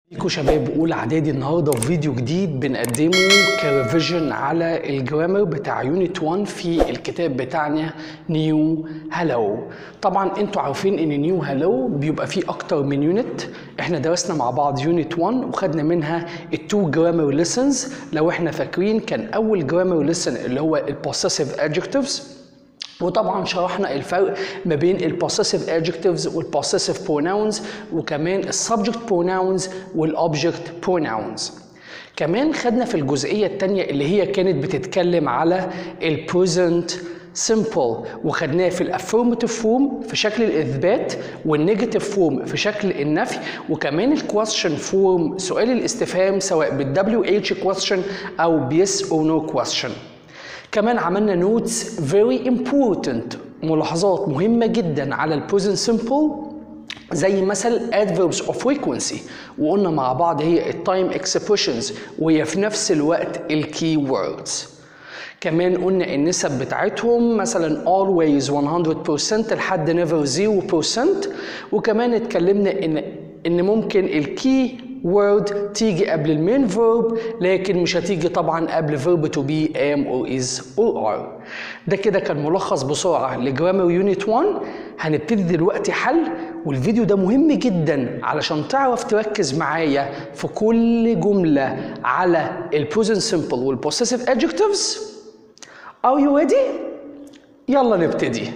ازيكم شباب اولى اعدادي النهارده في فيديو جديد بنقدمه كريفيجن على الجرامر بتاع يونت 1 في الكتاب بتاعنا نيو هالو طبعا انتوا عارفين ان نيو هالو بيبقى فيه اكتر من يونت احنا درسنا مع بعض يونت 1 وخدنا منها التو جرامر ليسنز لو احنا فاكرين كان اول جرامر ليسن اللي هو البوسيسيف ادجكتيفز وطبعا شرحنا الفرق ما بين البوسيسيف adjectives والبوسيسيف pronouns وكمان السبجكت pronouns والobject pronouns كمان خدنا في الجزئية التانية اللي هي كانت بتتكلم على البريزنت simple وخدناه في الافيرماتيف فورم في شكل الاثبات والنيجاتيف فورم في شكل النفي وكمان الكويستشن فورم سؤال الاستفهام سواء بالدبليو اتش question او بيس او نو question كمان عملنا نوتس فيري important ملاحظات مهمة جدا على البريزنت سمبل زي مثل adverbs of frequency وقلنا مع بعض هي التايم expressions وهي في نفس الوقت الكي ووردز كمان قلنا النسب بتاعتهم مثلا always 100% لحد never 0% وكمان اتكلمنا ان ان ممكن الكي word تيجي قبل المين verb لكن مش هتيجي طبعا قبل verb to be am or is or are ده كده كان ملخص بسرعة لجرامر يونت 1 هنبتدي دلوقتي حل والفيديو ده مهم جدا علشان تعرف تركز معايا في كل جملة على البريزنت simple والبوسيسيف adjectives Are you ready؟ يلا نبتدي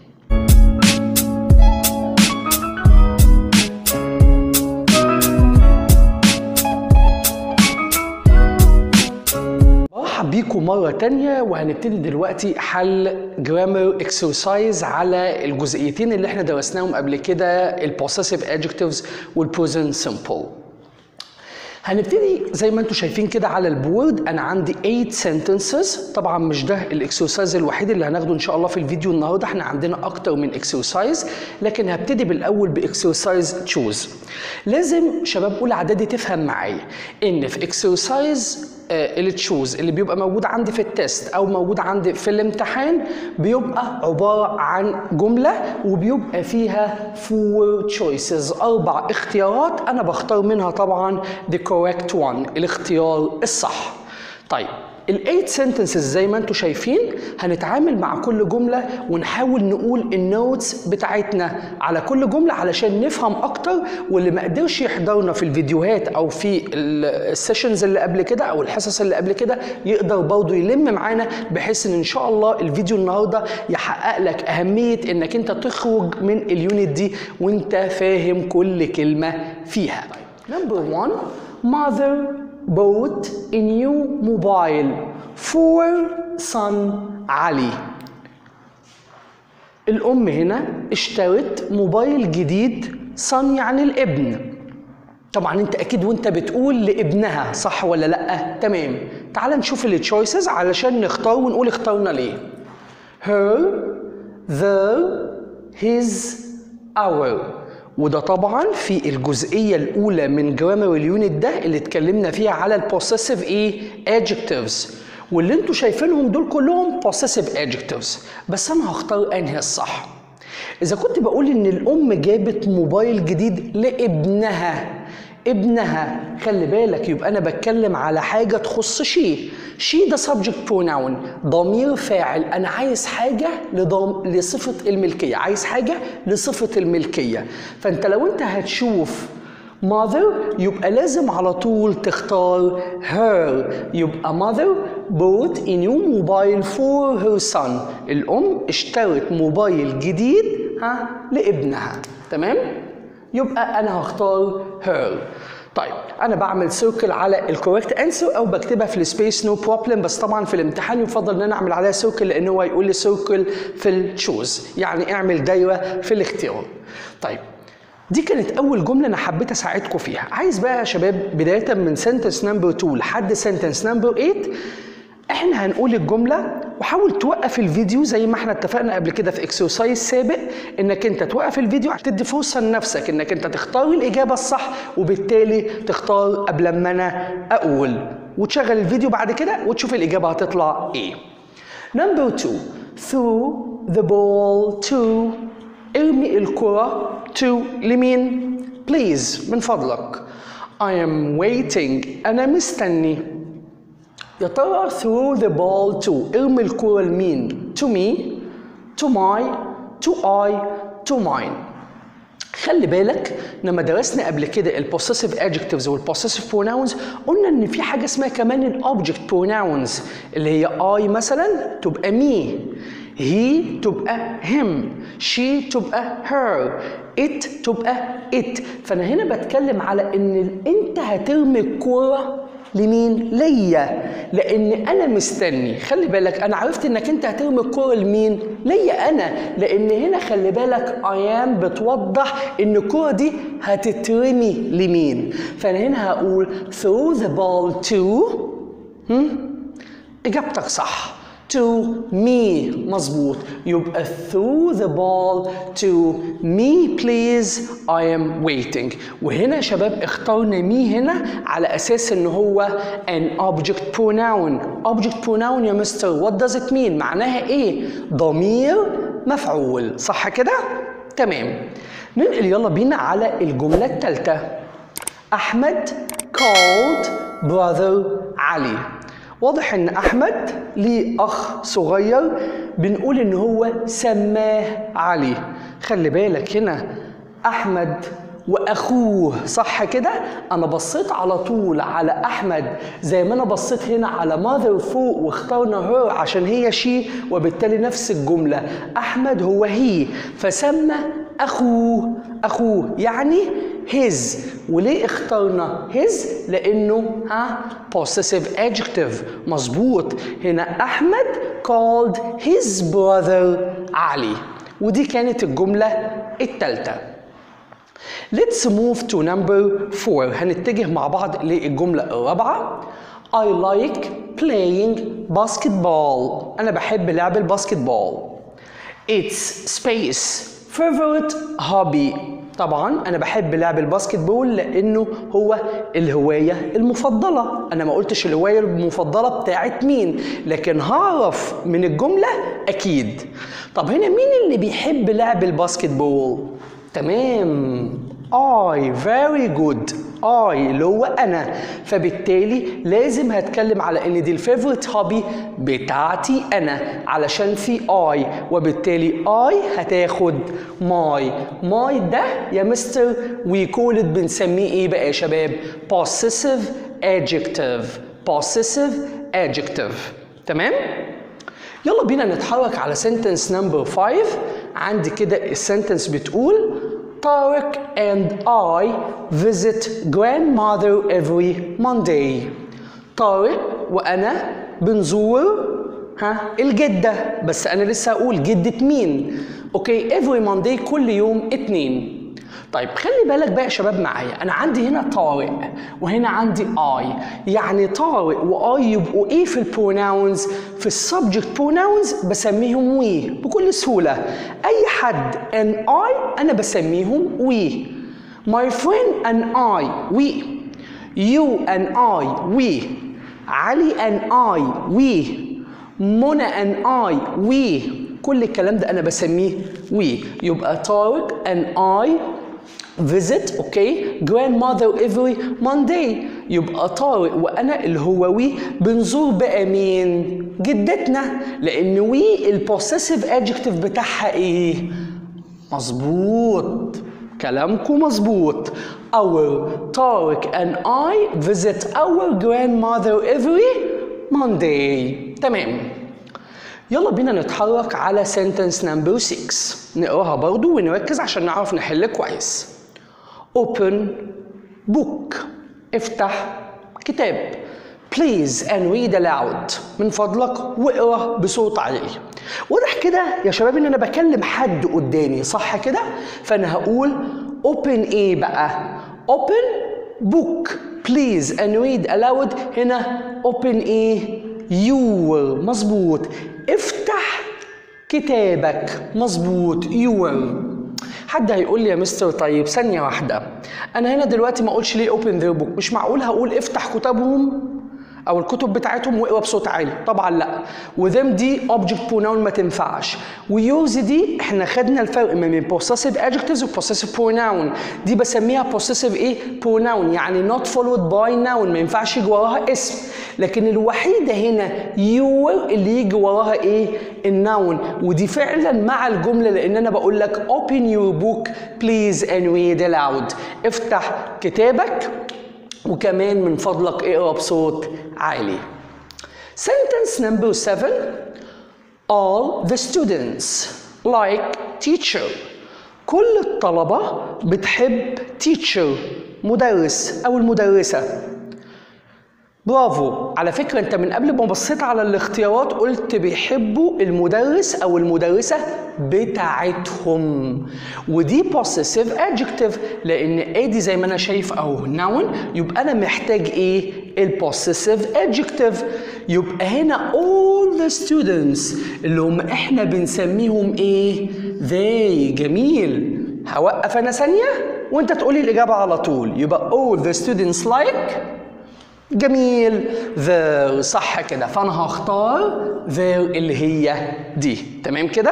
مرحب بيكم مرة تانية وهنبتدي دلوقتي حل جرامر اكسرسايز على الجزئيتين اللي احنا درسناهم قبل كده البوسيسيف adjectives والبريزنت سمبل هنبتدي زي ما انتم شايفين كده على البورد انا عندي 8 sentences طبعا مش ده الاكسرسايز الوحيد اللي هناخده ان شاء الله في الفيديو النهارده احنا عندنا اكتر من اكسرسايز لكن هبتدي بالاول باكسرسايز تشوز لازم شباب اولى اعدادي تفهم معايا ان في اكسرسايز اللي تشوز اللي بيبقى موجود عندي في التست او موجود عندي في الامتحان بيبقى عباره عن جمله وبيبقى فيها four choices اربع اختيارات انا بختار منها طبعا the correct one الاختيار الصح طيب الايت sentences زي ما انتم شايفين هنتعامل مع كل جمله ونحاول نقول النوتس بتاعتنا على كل جمله علشان نفهم اكتر واللي ما قدرش يحضرنا في الفيديوهات او في السيشنز اللي قبل كده او الحصص اللي قبل كده يقدر برضه يلم معانا بحيث ان ان شاء الله الفيديو النهارده يحقق لك اهميه انك انت تخرج من اليونت دي وانت فاهم كل كلمه فيها. نمبر 1 mother bought a new mobile for son علي الأم هنا اشترت موبايل جديد son يعني الابن طبعا انت اكيد وانت بتقول لابنها صح ولا لا تمام تعال نشوف التشويسز علشان نختار ونقول اخترنا ليه her their his our وده طبعا في الجزئية الأولى من جرامر اليونت ده اللي اتكلمنا فيها على البوسيسيف ايه adjectives واللي انتوا شايفينهم دول كلهم possessive adjectives بس أنا هختار أنهي الصح إذا كنت بقول إن الأم جابت موبايل جديد لابنها ابنها خلي بالك يبقى انا بتكلم على حاجه تخص شي شي ده subject pronoun ضمير فاعل انا عايز حاجه لضم... لصفه الملكيه عايز حاجه لصفه الملكيه فانت لو انت هتشوف mother يبقى لازم على طول تختار her يبقى mother bought a new mobile for her son الأم اشترت موبايل جديد ها لابنها تمام؟ يبقى انا هختار her طيب انا بعمل سيركل على الكوريكت انسر او بكتبها في السبيس نو بروبلم بس طبعا في الامتحان يفضل ان انا اعمل عليها سيركل لان هو يقول لي سيركل في التشوز يعني اعمل دايره في الاختيار طيب دي كانت اول جمله انا حبيت اساعدكم فيها عايز بقى يا شباب بدايه من سنتنس نمبر 2 لحد سنتنس نمبر 8 احنا هنقول الجملة وحاول توقف الفيديو زي ما احنا اتفقنا قبل كده في اكسرسايز سابق انك انت توقف الفيديو عشان تدي فرصة لنفسك انك انت تختار الإجابة الصح وبالتالي تختار قبل ما انا أقول وتشغل الفيديو بعد كده وتشوف الإجابة هتطلع ايه. نمبر 2 throw the ball to ارمي الكرة to لمين؟ please من فضلك I am waiting أنا مستني يا ترى throw the ball to ارمي الكرة لمين to me to my to I to mine خلي بالك لما درسنا قبل كده البوسيسيف adjectives والبوسيسيف pronouns قلنا ان في حاجه اسمها كمان الاوبجكت pronouns اللي هي I مثلا تبقى me he تبقى him she تبقى her it تبقى it فانا هنا بتكلم على ان انت هترمي الكوره لمين؟ ليا لان انا مستني خلي بالك انا عرفت انك انت هترمي الكوره لمين؟ ليا انا لان هنا خلي بالك ايام بتوضح ان الكوره دي هتترمي لمين؟ فانا هنا هقول throw the ball to هم؟ اجابتك صح to me مظبوط يبقى throw the ball to me please I am waiting وهنا يا شباب اخترنا me هنا على اساس ان هو an object pronoun object pronoun يا مستر what does it mean معناها ايه ضمير مفعول صح كده تمام ننقل يلا بينا على الجملة الثالثة أحمد called brother علي واضح ان احمد ليه اخ صغير بنقول ان هو سماه علي خلي بالك هنا احمد واخوه صح كده انا بصيت على طول على احمد زي ما انا بصيت هنا على ماذر فوق واخترنا هير عشان هي شي وبالتالي نفس الجمله احمد هو هي فسمى اخوه اخوه يعني his وليه اخترنا his لانه ها possessive adjective مظبوط هنا احمد called his brother علي ودي كانت الجمله الثالثه Let's move to number four هنتجه مع بعض للجملة الرابعة I like playing basketball أنا بحب لعب الباسكتبول It's space favorite hobby طبعا انا بحب لعب الباسكتبول لانه هو الهوايه المفضله انا ما قلتش الهوايه المفضله بتاعت مين لكن هعرف من الجمله اكيد طب هنا مين اللي بيحب لعب الباسكتبول تمام I very good I اللي هو أنا فبالتالي لازم هتكلم على إن دي الفيفورت هوبي بتاعتي أنا علشان في I وبالتالي I هتاخد my my ده يا مستر وي كول بنسميه إيه بقى يا شباب possessive adjective possessive adjective تمام؟ يلا بينا نتحرك على sentence number 5 عندي كده السنتنس بتقول طارق and I visit grandmother every Monday طارق وأنا بنزور ها الجدة بس أنا لسه هقول جدة مين أوكي every Monday كل يوم اتنين طيب خلي بالك بقى يا شباب معايا انا عندي هنا طارق وهنا عندي اي يعني طارق واي يبقوا ايه في البروناونز في السبجكت بروناونز بسميهم وي بكل سهوله اي حد ان اي انا بسميهم وي my friend and I we you and I we علي and I we منى and I we كل الكلام ده انا بسميه وي يبقى طارق and I visit اوكي grandmother every Monday يبقى طارق وانا اللي هو وي بنزور بقى مين جدتنا لان وي البوسيسيف ادجكتيف بتاعها ايه مظبوط كلامكم مظبوط our طارق and I visit our grandmother every Monday تمام يلا بينا نتحرك على sentence number 6 نقراها برضو ونركز عشان نعرف نحل كويس open book افتح كتاب please and read aloud من فضلك واقرا بصوت عالي واضح كده يا شباب ان انا بكلم حد قدامي صح كده فانا هقول open ايه بقى open book please and read aloud هنا open ايه your مظبوط افتح كتابك مظبوط your حد هيقول لي يا مستر طيب ثانية واحدة أنا هنا دلوقتي ما أقولش ليه open their book مش معقول هقول افتح كتابهم او الكتب بتاعتهم واقرا بصوت عالي طبعا لا وذم دي object pronoun ما تنفعش ويوز دي احنا خدنا الفرق ما بين possessive adjectives و possessive pronoun دي بسميها possessive ايه pronoun يعني not followed by noun ما ينفعش يجي وراها اسم لكن الوحيده هنا your اللي يجي وراها ايه النون ودي فعلا مع الجمله لان انا بقول لك open your book please and read aloud افتح كتابك وكمان من فضلك اقرا بصوت عالي sentence number 7 all the students like teacher كل الطلبة بتحب teacher مدرس أو المدرسة برافو على فكرة انت من قبل ما بصيت على الاختيارات قلت بيحبوا المدرس او المدرسة بتاعتهم ودي possessive adjective لان ادي زي ما انا شايف اهو noun يبقى انا محتاج ايه البوسيسيف adjective يبقى هنا all the students اللي هم احنا بنسميهم ايه they جميل هوقف انا ثانية وانت تقولي الاجابة على طول يبقى all the students like جميل the صح كده فانا هختار the اللي هي دي تمام كده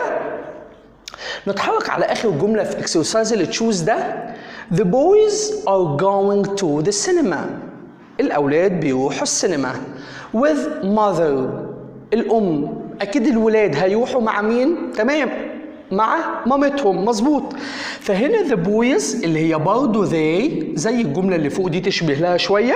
نتحرك على اخر جمله في اكسرسايز اللي تشوز ده the boys are going to the cinema الاولاد بيروحوا السينما with mother الام اكيد الولاد هيروحوا مع مين تمام مع مامتهم مظبوط فهنا the boys اللي هي برضه they زي الجمله اللي فوق دي تشبه لها شويه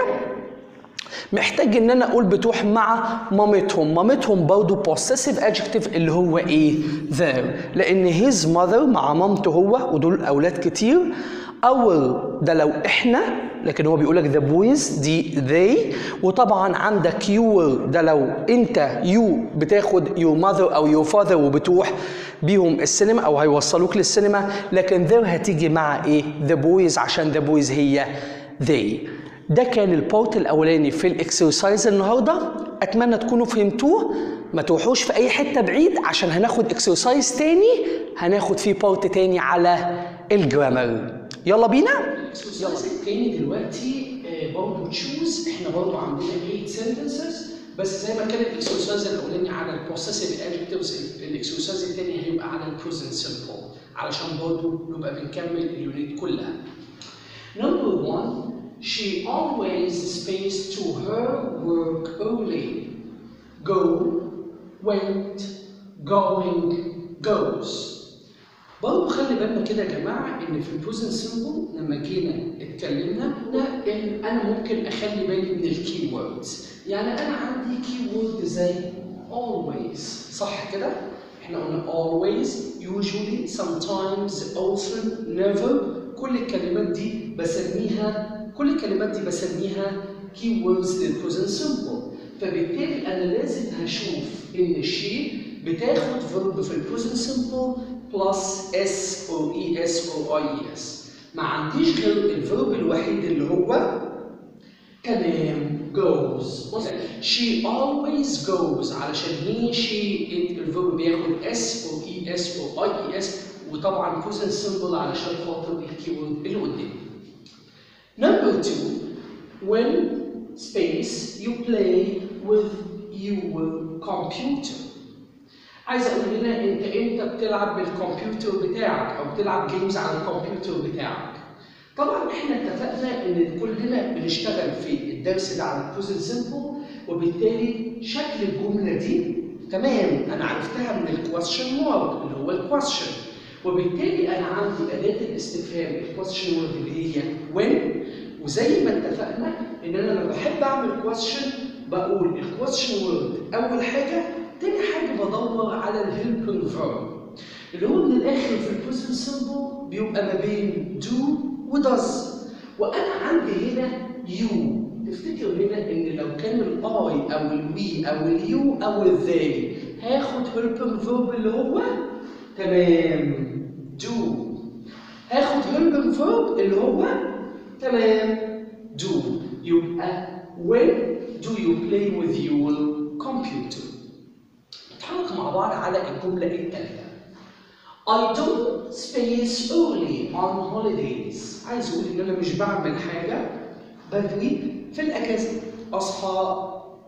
محتاج ان انا اقول بتروح مع مامتهم مامتهم برضه possessive adjective اللي هو ايه their لان his mother مع مامته هو ودول اولاد كتير our ده لو احنا لكن هو بيقول لك the boys دي they وطبعا عندك your ده لو انت you بتاخد your mother او your father وبتروح بيهم السينما او هيوصلوك للسينما لكن their هتيجي مع ايه the boys عشان the boys هي they ده كان البارت الاولاني في الاكسرسايز النهارده اتمنى تكونوا فهمتوه ما تروحوش في اي حته بعيد عشان هناخد اكسرسايز تاني هناخد فيه بارت تاني على الجرامر يلا بينا الاكسرسايز التاني دلوقتي آه، برضه تشوز احنا برضه عندنا 8 sentences بس زي ما كان الاكسرسايز الاولاني على البروسيسيف ادجكتيفز الاكسرسايز التاني هيبقى على البريزنت سمبل علشان برضه نبقى بنكمل اليونت كلها. Number one she always space to her work early. Go, went, going, goes. برضه خلي بالنا كده يا جماعه ان في البريزنت سمبل لما جينا اتكلمنا قلنا ان انا ممكن اخلي بالي من الكي ووردز يعني انا عندي كي وورد زي always صح كده؟ احنا قلنا always usually sometimes often never كل الكلمات دي بسميها كل الكلمات دي بسميها كي ووردز للبريزنت سمبل فبالتالي انا لازم هشوف ان الشيء بتاخد فيرب في البريزنت سمبل بلس اس او اي اس او اي اس ما عنديش غير الفيرب الوحيد اللي هو تمام goes she always goes علشان هي she الفيرب بياخد اس او اي اس او اي اي اس وطبعا present simple علشان خاطر الكيورد اللي قدامي Number two, when space you play with your computer. عايز اقول هنا انت امتى بتلعب بالكمبيوتر بتاعك او بتلعب جيمز على الكمبيوتر بتاعك. طبعا احنا اتفقنا ان كلنا بنشتغل في الدرس ده على البريزنت سمبل وبالتالي شكل الجمله دي تمام انا عرفتها من الكويشن مارك اللي هو الكويشن وبالتالي انا عندي اداه الاستفهام الكويشن وورد اللي هي when وزي ما اتفقنا ان انا لما بحب اعمل كويشن بقول الكويشن وورد اول حاجه تاني حاجه بدور على الهيلبنج فيرب اللي هو من الاخر في البريزنت سمبل بيبقى ما بين do وداز وانا عندي هنا يو تفتكر هنا ان لو كان الاي او الوي او اليو او الذي هاخد هيلبنج فيرب اللي هو تمام do هاخد هيلبنج فيرب اللي هو تمام do يبقى when do you play with your computer نتحرك مع بعض على الجملة التالية I don't space early on holidays عايز اقول ان انا مش بعمل حاجة بدري في الاجازة اصحى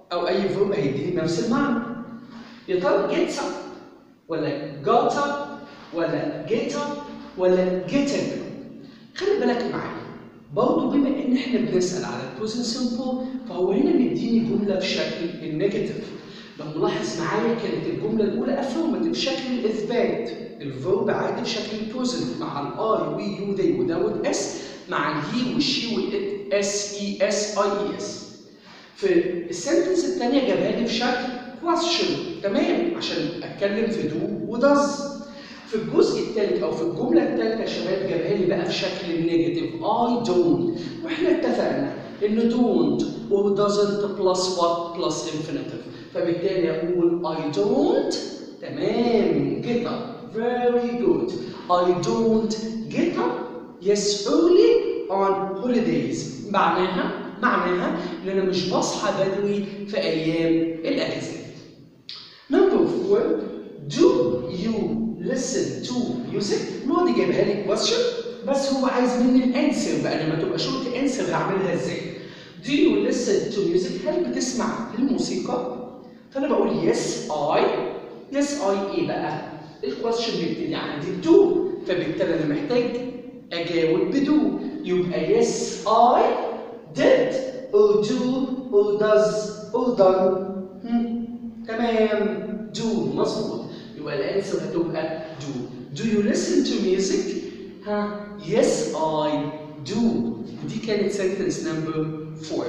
او اي فيرب هيديني نفس المعنى يا ترى gets up ولا got up ولا get up ولا getting خلي بالك معايا برضه بما ان احنا بنسال على البريزنت سمبل فهو هنا مديني جمله بشكل النيجاتيف لو ملاحظ معايا كانت الجمله الاولى افirmative شكل الاثبات الفيرب عادي بشكل البريزنت مع الاي وي يو ذي وداود اس مع الهي والشي والات اس اي اس اي اي اس في السنتنس الثانيه جابها لي بشكل question تمام عشان اتكلم في دو وداز في الجزء الثالث او في الجمله الثالثه يا شباب جابها لي بقى في شكل النيجاتيف I don't واحنا اتفقنا ان don't و doesn't plus what plus infinitive فبالتالي اقول I don't تمام get up very good I don't get up yes early on holidays معناها معناها ان انا مش بصحى بدري في ايام الاجازات Number four, do you listen to music؟ الماضي جايبها لي question بس هو عايز مني الانسر بقى لما تبقى شرط انسر هعملها ازاي؟ Do you listen to music؟ هل بتسمع الموسيقى؟ فانا بقول yes I yes I ايه بقى؟ الكويشن بيبتدي عندي بدو فبالتالي انا محتاج اجاوب بدو يبقى yes I did or do or does or done هم. تمام do مظبوط يبقى الانسر هتبقى do do you listen to music ها yes I do ودي كانت sentence number 4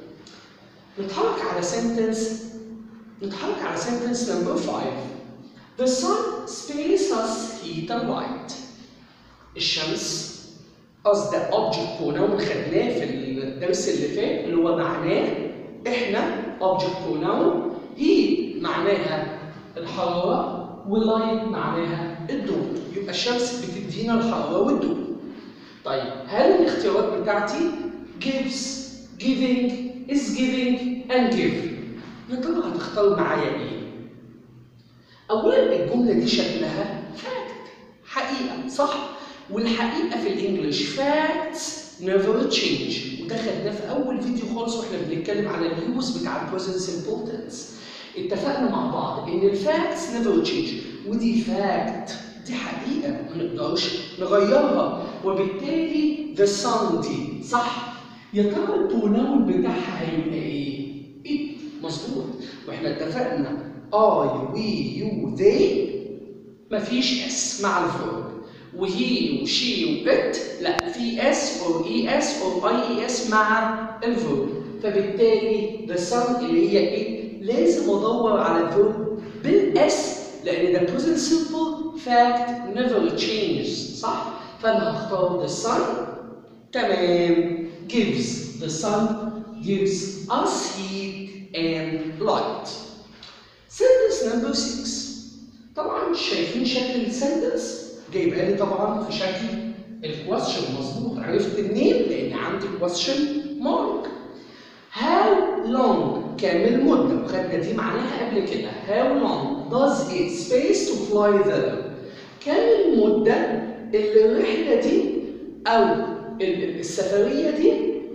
نتحرك على sentence نتحرك على sentence number 5 the sun spares us heat and light الشمس قصد object pronoun خدناه في الدرس اللي فات اللي هو معناه احنا object pronoun heat معناها الحرارة ولايت معناها الضوء يبقى الشمس بتدينا الحرارة والضوء طيب هل الاختيارات بتاعتي gives giving is giving and give يا ترى هتختار معايا ايه؟ أولا الجملة دي شكلها fact حقيقة صح؟ والحقيقة في الإنجليش facts never change وده خدناه في أول فيديو خالص واحنا بنتكلم على اليوز بتاع present importance اتفقنا مع بعض ان الفاكتس نيفر تشينج ودي فاكت دي حقيقه ما نقدرش نغيرها وبالتالي ذا sun دي صح يا ترى البروناون بتاعها هيبقى ايه؟ it مظبوط واحنا اتفقنا I we you they مفيش اس مع الفيرب وهي وشي وات لا في اس او اي اس او اي اي اس مع الفيرب فبالتالي the sun اللي هي ايه لازم ادور على الفيرب بالاس لان ده present simple fact never changes صح؟ فانا هختار the sun تمام gives the sun gives us heat and light sentence number 6 طبعا شايفين شكل السنتنس جايبها لي طبعا في شكل الكويشن مظبوط عرفت منين؟ لان عندي question mark How long كام المدة؟ وخدنا دي معناها قبل كده. How long does it space to fly there؟ كام المدة اللي الرحلة دي أو السفرية دي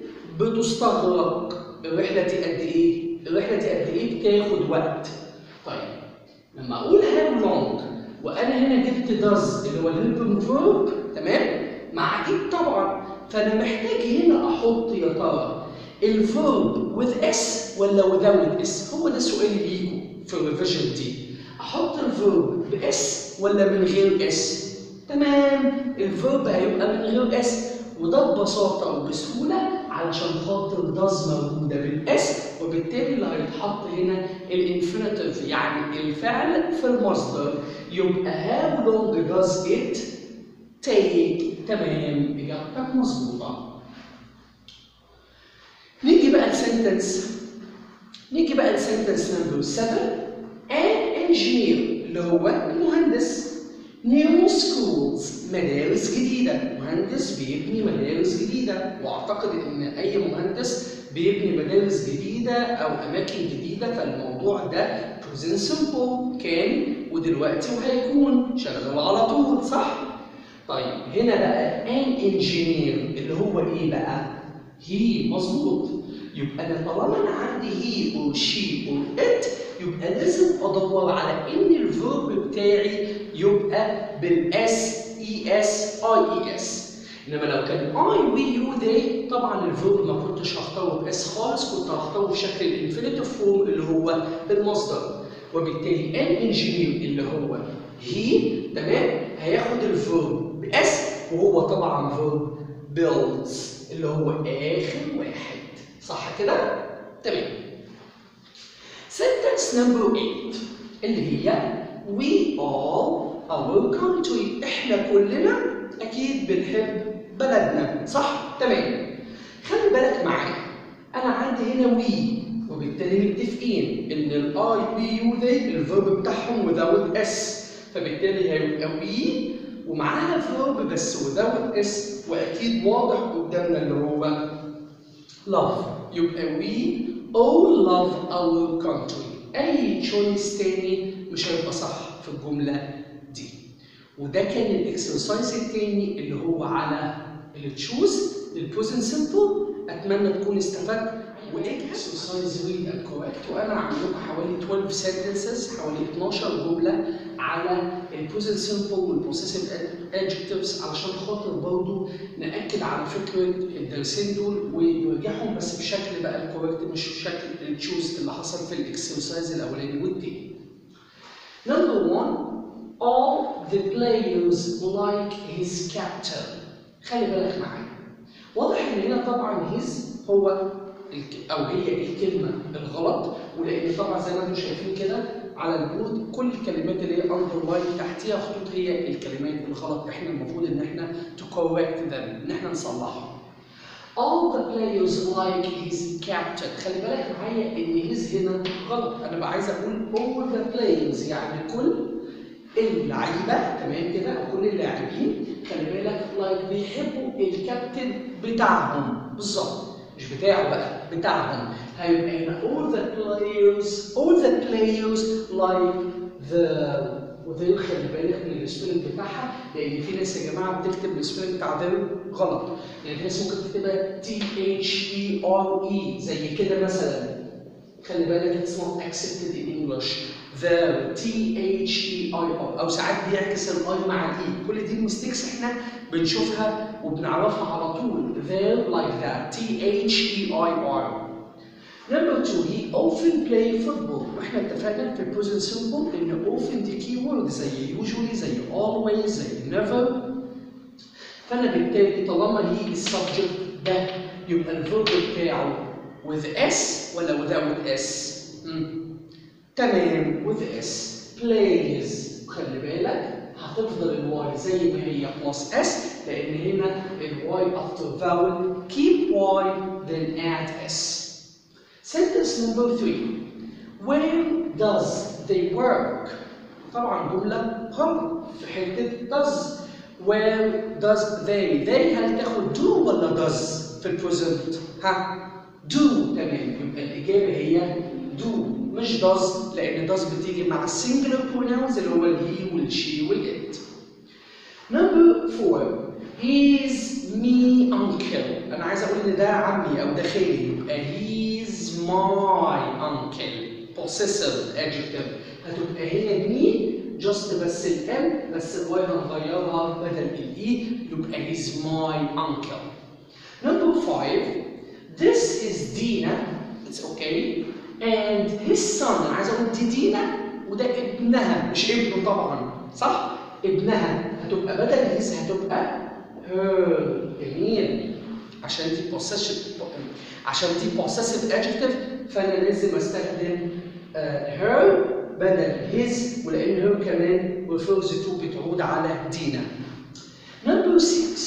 بتستغرق؟ الرحلة دي قد إيه؟ الرحلة دي قد إيه بتاخد وقت؟ طيب لما أقول how long وأنا هنا جبت does اللي هو الهيلبنج فيرب تمام؟ مع it طبعا فأنا محتاج هنا أحط يا ترى الفيرب with اس ولا without اس هو ده سؤالي ليكم في الريفيجن دي احط الفيرب باس ولا من غير اس تمام الفيرب هيبقى من غير اس وده ببساطه وبسهوله علشان خاطر داز موجوده بالاس وبالتالي اللي هيتحط هنا الانفينيتيف يعني الفعل في المصدر يبقى how long does it take تمام اجابتك مظبوطه نيجي بقى لسنتنس نيجي بقى لسنتنس نمبر 7 an engineer اللي هو المهندس new schools مدارس جديدة مهندس بيبني مدارس جديدة واعتقد ان اي مهندس بيبني مدارس جديدة او اماكن جديدة فالموضوع ده present simple كان ودلوقتي وهيكون شغال على طول صح؟ طيب هنا بقى an engineer اللي هو ايه بقى؟ هي مظبوط يبقى انا طالما انا عندي هي اور شي اور ات يبقى لازم ادور على ان الفيرب بتاعي يبقى بالاس اي اس اي اي اس انما لو كان اي وي يو ذي طبعا الفيرب ما كنتش هختاره باس خالص كنت هختاره بشكل الانفينيتيف فورم اللي هو المصدر وبالتالي ان انجينير اللي هو هي تمام هياخد الفيرب باس وهو طبعا فيرب بيلدز اللي هو اخر واحد صح كده؟ تمام sentence number 8 اللي هي we all our country احنا كلنا اكيد بنحب بلدنا صح؟ تمام خلي بالك معايا انا عندي هنا وي وبالتالي متفقين ان الاي وي يو ذي الفيرب بتاعهم without اس فبالتالي هيبقى وي ومعاها فيرب بس without اس واكيد واضح قدامنا اللي هو love يبقى we all love our country اي تشويس تاني مش هيبقى صح في الجمله دي وده كان الاكسرسايز التاني اللي هو على التشوز البريزنت سمبل اتمنى تكون استفدت واكسرسايز ريد اند كوركت وانا عامل لكم حوالي 12 sentences حوالي 12 جمله على البريزنت سمبل والبوسيسيف adjectives علشان خاطر برضه ناكد على فكره الدرسين دول ونرجعهم بس بشكل بقى الكوركت مش بشكل التشوز اللي حصل في الاكسرسايز الاولاني والتاني. Number one, all the players like his captain. خلي بالك معايا. واضح ان هنا طبعا his هو الك- او هي الكلمه الغلط ولان طبعا زي ما انتم شايفين كده على البورد كل الكلمات اللي هي اندرلاين تحتيها خطوط هي الكلمات الغلط احنا المفروض ان احنا to correct them ان احنا نصلحها. All the players like his captain خلي بالك معايا ان his هنا غلط انا بقى عايز اقول all the players يعني كل اللعيبه تمام كده او كل اللاعبين خلي بالك لايك بيحبوا الكابتن بتاعهم بالظبط مش بتاعه بقى بتاعهم هيبقى هنا all the players all the players like the وذي خلي بالك من السبيلنج بتاعها لان في ناس يا جماعه بتكتب السبيلنج بتاع ذي غلط يعني في ناس ممكن تكتبها تي اتش اي ار اي زي كده مثلا خلي بالك it's not accepted in English the T H E I R او ساعات بيعكس الاي مع الاي كل دي المستيكس احنا بنشوفها وبنعرفها على طول there like that T H E I R Number two, he often play football. واحنا اتفقنا في البريزنت سمبل ان often دي كي وورد زي usually زي always زي never فانا بالتالي طالما هي السبجكت ده يبقى الفيرب بتاعه with s ولا without s؟ مم. تمام with s plays خلي بالك هتفضل الواي زي ما هي بلس اس لان هنا الواي after vowel keep y then add s. Sentence number three. Where does they work? طبعا جملة غلط في حتة does. Where does they? They هل تاخد do ولا does في البريزنت؟ ها؟ do تمام يبقى الإجابة هي do مش does لأن does بتيجي مع singular pronouns اللي هو الهي والشي والإت. Number four. He's me uncle. أنا عايز أقول إن ده عمي أو ده خالي يبقى he's my uncle. Possessive adjective. هتبقى هي me just بس الام بس الواي هنغيرها بدل الاي يبقى he's my uncle. Number five. This is Dina. It's okay. And his son. أنا عايز أقول دي دينا وده ابنها مش ابنه طبعا صح؟ ابنها هتبقى بدل his هتبقى her جميل عشان دي possessive عشان دي possessive adjective فانا لازم استخدم uh, her بدل his ولان her كمان refers to بتعود على دينا. Number six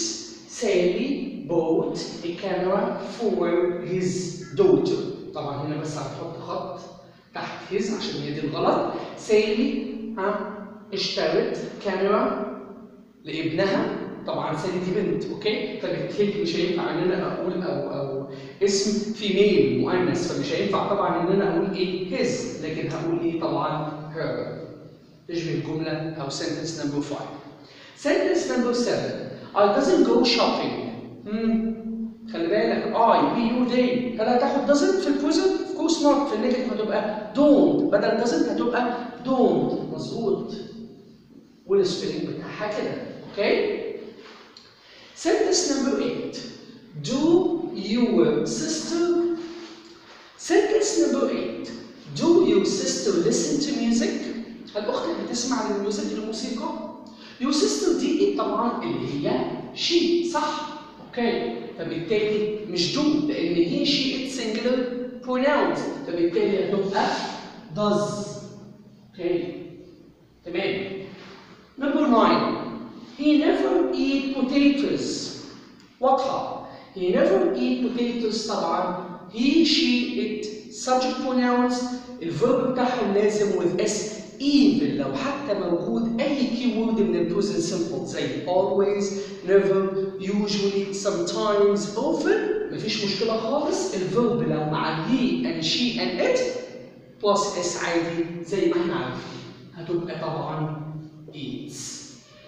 Sally bought a camera for his daughter. طبعا هنا بس هنحط خط تحت his عشان هي دي الغلط. سالي ها اشترت كاميرا لابنها طبعا سالي دي بنت اوكي فبالتالي مش هينفع ان انا اقول او او اسم فيميل مؤنث فمش هينفع طبعا ان انا اقول ايه his لكن هقول ايه طبعا her تشبه الجمله او sentence number 5 sentence number 7 I doesn't go shopping مم. خلي بالك I we you they هل هتاخد doesn't في البريزنت؟ of course not في النيجاتيف هتبقى don't بدل doesn't هتبقى don't مظبوط والسبيلنج بتاعها كده اوكي sentence number 8 do your sister sentence number 8 do your sister listen to music هل اختك بتسمع للميوزك الموسيقى your sister دي طبعا اللي هي she صح اوكي فبالتالي مش do لان هي she it's singular pronouns فبالتالي هتبقى does اوكي تمام number 9 he never eat potatoes واضحة he never eat potatoes طبعا he she it subject pronouns الفيرب بتاعهم لازم with s even لو حتى موجود اي keyword من ال present simple زي always never usually sometimes often مفيش مشكلة خالص الفيرب لو مع he and she and it plus s عادي زي ما احنا عارفين هتبقى طبعا eats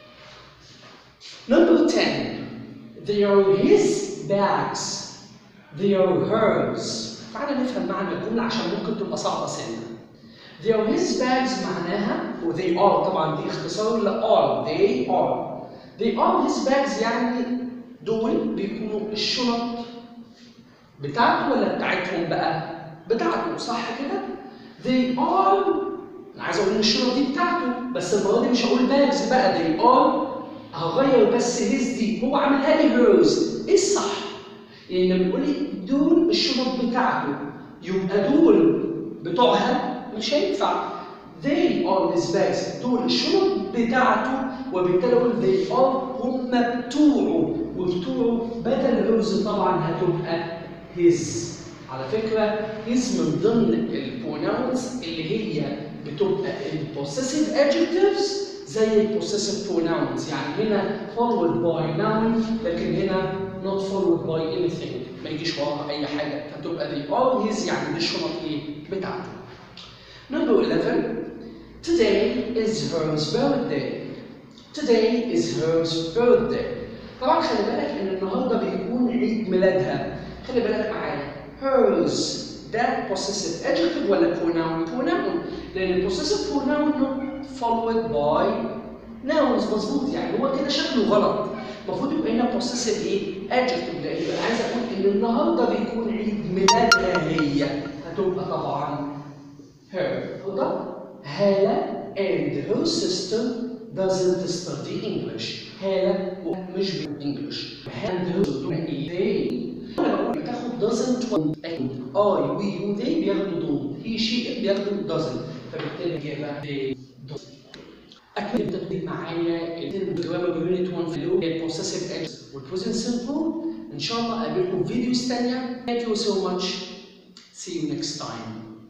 Number 10 they are his bags they are hers تعالى نفهم معنى الجملة عشان ممكن تبقى صعبة سنة they are his bags معناها و they are طبعا دي اختصار ل are they are they are his bags يعني دول بيكونوا الشنط بتاعته ولا بتاعتهم بقى؟ بتاعته صح كده؟ they are انا عايز اقول ان الشنط دي بتاعته بس المره دي مش هقول bags بقى they are هغير بس his دي هو عاملها لي hers ايه الصح؟ يعني لما بيقول لي دول الشنط بتاعته يبقى دول بتوعها مش هينفع they are his bags دول الشنط بتاعته وبالتالي اقول they are هم بتوعه وبتوعه بدل hers طبعا هتبقى his على فكره his من ضمن البروناونز اللي هي بتبقى البوسيسيف adjectives زي البوسيسيف pronouns يعني هنا followed by noun لكن هنا not followed by anything ما يجيش وراها اي حاجه فتبقى they are his يعني دي الشنط ايه بتاعته. Number 11 Today is hers birthday. Today is hers birthday. طبعا خلي بالك ان النهارده بيكون عيد ميلادها. خلي بالك معايا hers ده possessive adjective ولا pronoun؟ pronoun لان البوسيسيف pronoun not followed by nouns مظبوط يعني هو كده شكله غلط المفروض يبقى هنا possessive ايه؟ adjective لان انا عايز اقول ان النهارده بيكون عيد ميلادها هي هتبقى طبعا her هدى هالة and her sister doesn't study English هالة مش English and her they انا بقول بتاخد doesn't و I we you they بياخدوا don't he she it بياخدوا doesn't فبالتالي الإجابة they don't أكيد بتاخدي معايا الجرامر يونت 1 في اللي هي البروسيسيف اكس والبريزنت سمبل إن شاء الله أقابلكم في فيديوز تانية Thank you so much See you next time